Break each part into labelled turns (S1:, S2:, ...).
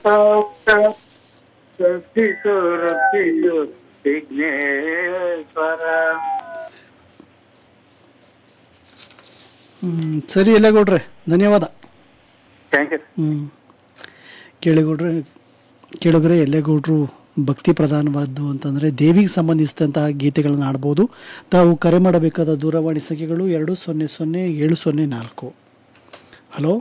S1: ರಕ್ಷಿಸು ರಕ್ಷಿಸು ವಿಘ್ನೇಶ್ವರ
S2: ಹ್ಮ್, ಸರಿ ಎಲ್ಲೇಗೌಡ್ರೆ ಧನ್ಯವಾದ
S1: ಥ್ಯಾಂಕ್ ಯು
S2: ಹ್ಞೂ ಕೇಳಿಗೌಡ್ರೆ ಕೇಳಿದ್ರೆ ಎಲ್ಲೇಗೌಡರು ಭಕ್ತಿ ಪ್ರಧಾನವಾದ್ದು ಅಂತಂದರೆ ದೇವಿಗೆ ಸಂಬಂಧಿಸಿದಂತಹ ಗೀತೆಗಳನ್ನು ಆಡ್ಬೋದು ತಾವು ಕರೆ ಮಾಡಬೇಕಾದ ದೂರವಾಣಿ ಸಂಖ್ಯೆಗಳು ಎರಡು ಸೊನ್ನೆ ಸೊನ್ನೆ ಏಳು ಸೊನ್ನೆ ನಾಲ್ಕು ಹಲೋ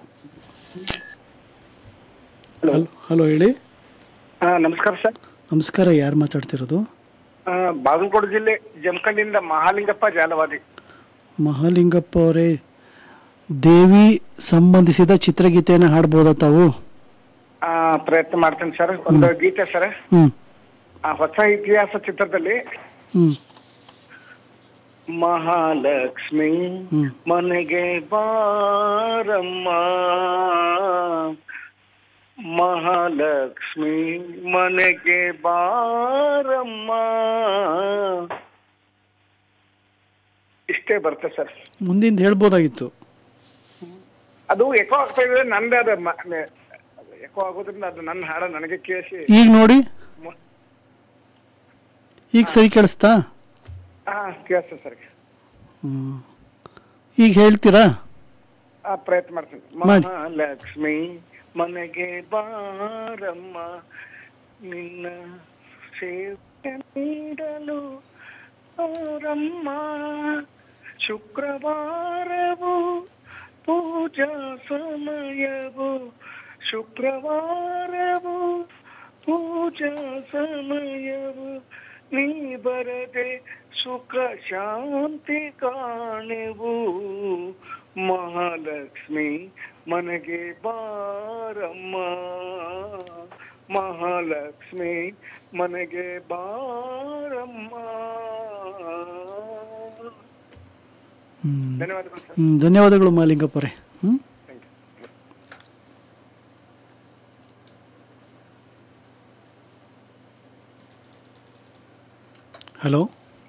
S3: ಹಲೋ
S2: ಹಲೋ ಹಲೋ ಹೇಳಿ
S3: ಹಾ ನಮಸ್ಕಾರ ಸರ್
S2: ನಮಸ್ಕಾರ ಯಾರು ಮಾತಾಡ್ತಿರೋದು
S3: ಆ, ಬಾಗಲಕೋಟೆ ಜಿಲ್ಲೆ ಜಮಖಂಡಿಯಿಂದ ಮಹಾಲಿಂಗಪ್ಪ ಜಾಲವಾದಿ
S2: ಮಹಾಲಿಂಗಪ್ಪ ಅವರೇ ದೇವಿ ಸಂಬಂಧಿಸಿದ ಚಿತ್ರಗೀತೆಯನ್ನು ಹಾಡ್ಬೋದಾ ತಾವು
S3: ಆ, ಪ್ರಯತ್ನ ಮಾಡ್ತೇನೆ ಸರ್ ಒಂದು ಗೀತೆ ಸರ್
S2: ಹ್ಞೂ
S3: ಆ, ಹೊಸ ಇತಿಹಾಸ ಚಿತ್ರದಲ್ಲಿ
S2: ಹ್ಞೂ
S3: ಮಹಾಲಕ್ಷ್ಮಿ
S2: ಹ್ಮ್.
S3: ಮನೆಗೆ ಬಾರಮ್ಮ ಮಹಾಲಕ್ಷ್ಮಿ ಮನೆಗೆ ಬಾರಮ್ಮ ಇಷ್ಟೇ ಬರುತ್ತೆ ಸರ್
S2: ಮುಂದಿಂದ ಹೇಳ್ಬೋದಾಗಿತ್ತು
S3: ಅದು ಎಕೋ ಆಗ್ತಾ ಇದೆ ನಂದೇ ಅದ ಎಕೋ ಆಗೋದ್ರಿಂದ ಅದು ನನ್ನ ಹಾಡ ನನಗೆ ಕೇಳಿಸಿ
S2: ಈಗ ನೋಡಿ ಈಗ ಸರಿ ಕೇಳಿಸ್ತಾ
S3: ಹಾ ಕೇಳಿಸ್ತದೆ ಸರ್
S2: ಹ್ಮ್. ಈಗ ಹೇಳ್ತೀರಾ
S3: ಆ ಪ್ರಯತ್ನ ಮಾಡ್ತೀನಿ
S2: ಮಾಡಿ.
S3: ಮಹಾಲಕ್ಷ್ಮಿ ಮನೆಗೆ ಬಾರಮ್ಮ ನಿನ್ನ ಸೇವೆ ನೀಡಲು ಅವರಮ್ಮ ಶುಕ್ರವಾರವು ಪೂಜಾ ಸಮಯವು ಶುಕ್ರವಾರವು ಪೂಜಾ ಸಮಯವು ನೀ ಬರದೆ ಸುಖ ಶಾಂತಿ ಕಾಣೆವು ಮಹಾಲಕ್ಷ್ಮಿ ಮನೆಗೆ ಬಾರಮ್ಮ ಮಹಾಲಕ್ಷ್ಮಿ ಮನೆಗೆ ಬಾರಮ್ಮ
S2: ಹ್ಮ್.
S3: ಧನ್ಯವಾದಗಳು ಸರ್
S2: ಹ್ಮ್, ಧನ್ಯವಾದಗಳು ಮಾಲಿಂಗಪ್ಪರೇ ಹ್ಞೂ
S3: thank you
S2: hello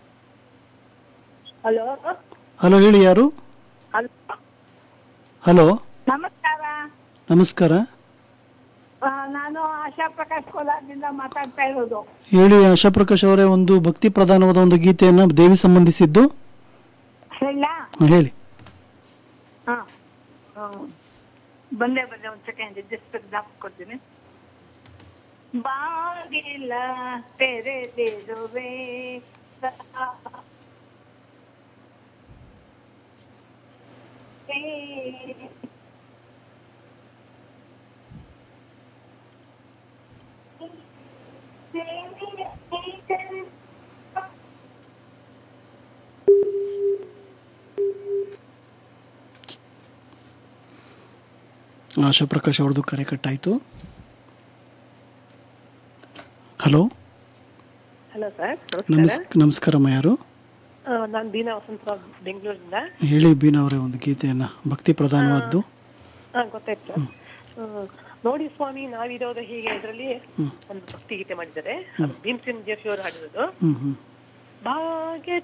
S4: hello
S2: hello ಹೇಳಿ ಯಾರು
S4: ಹಲೋ
S2: ಹಲೋ
S4: ನಮಸ್ಕಾರ
S2: ನಮಸ್ಕಾರ
S4: ಆ, ನಾನು ಆಶಾ ಪ್ರಕಾಶ್ ಕೋಲಾರದಿಂದ ಮಾತಾಡ್ತಾ ಇರೋದು
S2: ಹೇಳಿ ಆಶಾಪ್ರಕಾಶ್ ಅವರೇ ಒಂದು ಭಕ್ತಿ ಪ್ರಧಾನವಾದ ಒಂದು ಗೀತೆಯನ್ನು ದೇವಿ ಸಂಬಂಧಿಸಿದ್ದು
S4: ಹೇಳ
S2: ಹಾ, ಹೇಳಿ
S4: ಹಾ ಆ, ಬಂದೆ ಬಂದೆ ಒಂದ್ ಸೆಕೆಂಡ್ ಜಸ್ಟ್ ಜ್ಞಾಪಕ ಕೊಡ್ತೀನಿ ಬಾಗಿಲ ತೆರೆದಿರುವೆ
S2: ಆಶಾಪ್ರಕಾಶ್ ಅವ್ರದ್ದು ಕರೆ ಕಟ್ಟಾಯಿತು ಹಲೋ
S5: ಹಲೋ ಸರ್
S2: ನಮಸ್ ನಮಸ್ಕಾರಮ್ಮ ಯಾರು
S5: ನಾನು ದೀನಾ ವಸಂತರಾವ್ ಬೆಂಗಳೂರಿಂದ
S2: ಹೇಳಿ ಬೀನಾ ಅವರೇ ಒಂದು ಗೀತೆಯನ್ನು ಭಕ್ತಿ ಪ್ರಧಾನವಾದ್ದು
S5: ಹಾ ಗೊತ್ತಾಯ್ತು ಆ, ನೋಡಿ ಸ್ವಾಮಿ ನಾವಿರೋದು ಹೀಗೆ ಇದರಲ್ಲಿ ಒಂದು ಭಕ್ತಿ ಗೀತೆ ಮಾಡಿದ್ದಾರೆ ಭೀಮಸೇನ್ ಜೋಶಿ ಅವರು ಹಾಡಿರೋದು
S2: ಹ್ಞೂ ಹ್ಞೂ
S5: ಭಾಗ್ಯ